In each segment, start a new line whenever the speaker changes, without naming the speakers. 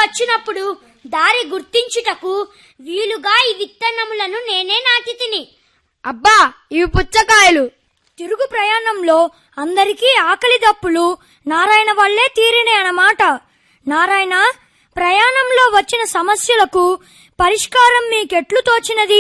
వచ్చినప్పుడు దారి గుర్తించుటకు వీలుగా ఈ విత్తనములను నేనే నాటి తిని
అబ్బా ఇవి పుచ్చకాయలు
తిరుగు ప్రయాణంలో అందరికీ ఆకలి దప్పులు నారాయణ వల్లే తీరినాయి అన్నమాట నారాయణ ప్రయాణంలో వచ్చిన సమస్యలకు పరిష్కారం మీకెట్లు తోచినది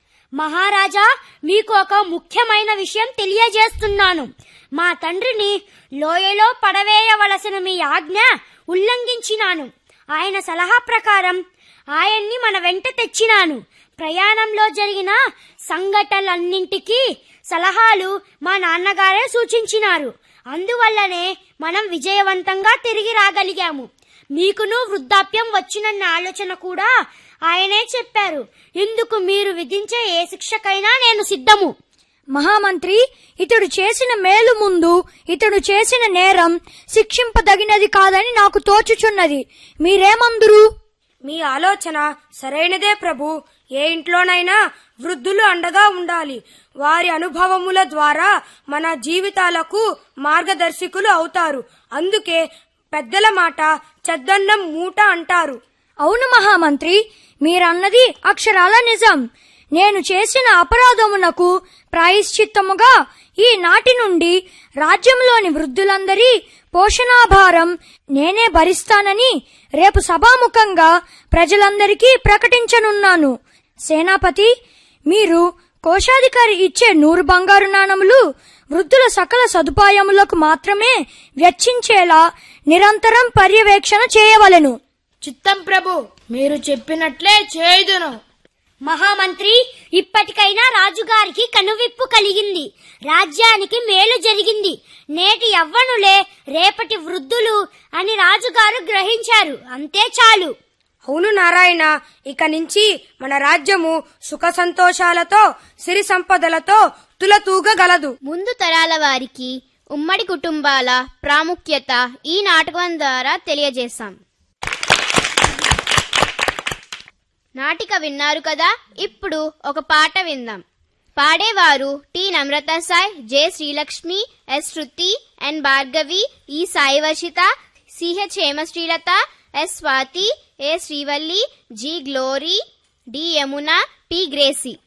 మహారాజా మీకు ఒక ముఖ్యమైన విషయం తెలియజేస్తున్నాను మా తండ్రిని లోయలో పడవేయవలసిన మీ ఆజ్ఞ ఉల్లంఘించినాను ఆయన సలహా ప్రకారం ఆయన్ని మన వెంట తెచ్చినాను ప్రయాణంలో జరిగిన సంఘటనలన్నింటికీ సలహాలు మా నాన్నగారే సూచించినారు అందువల్లనే మనం విజయవంతంగా తిరిగి రాగలిగాము మీకును వృద్ధాప్యం వచ్చినన్న ఆలోచన కూడా ఆయనే చెప్పారు ఇందుకు మీరు విధించే ఏ శిక్షకైనా నేను సిద్ధము
మహామంత్రి ఇతడు చేసిన మేలు ముందు ఇతడు చేసిన నేరం శిక్షింపదగినది కాదని నాకు తోచుచున్నది మీరేమందురు
మీ ఆలోచన సరైనదే ప్రభు ఏ ఇంట్లోనైనా వృద్ధులు అండగా ఉండాలి వారి అనుభవముల ద్వారా మన జీవితాలకు మార్గదర్శకులు అవుతారు అందుకే పెద్దల మాట చెద్దన్నం మూట అంటారు
అవును మహామంత్రి మీరన్నది అక్షరాల నిజం నేను చేసిన అపరాధమునకు ప్రాయశ్చిత్తముగా ఈ నాటి నుండి రాజ్యంలోని వృద్ధులందరి పోషణాభారం నేనే భరిస్తానని రేపు సభాముఖంగా ప్రజలందరికీ ప్రకటించనున్నాను సేనాపతి మీరు కోశాధికారి ఇచ్చే నూరు బంగారు నాణములు వృద్ధుల సకల సదుపాయములకు మాత్రమే వెచ్చించేలా నిరంతరం పర్యవేక్షణ చేయవలెను
చిత్తం ప్రభు మీరు చెప్పినట్లే చేయుదును
మహామంత్రి ఇప్పటికైనా రాజుగారికి కనువిప్పు కలిగింది రాజ్యానికి మేలు జరిగింది నేటి యవ్వనులే రేపటి వృద్ధులు అని రాజుగారు గ్రహించారు అంతే చాలు
అవును నారాయణ ఇక నుంచి మన రాజ్యము సుఖ సంతోషాలతో సిరి సంపదలతో తులతూగగలదు
ముందు తరాల వారికి ఉమ్మడి కుటుంబాల ప్రాముఖ్యత ఈ నాటకం ద్వారా తెలియజేశాం నాటిక విన్నారు కదా ఇప్పుడు ఒక పాట విందాం పాడేవారు T Namratha Sai J Srilakshmi S Shruti N Bhargavi E Sai Varshitha CH Hemasrilatha S Swathi A Srivalli G Glory D Yamuna P Gracy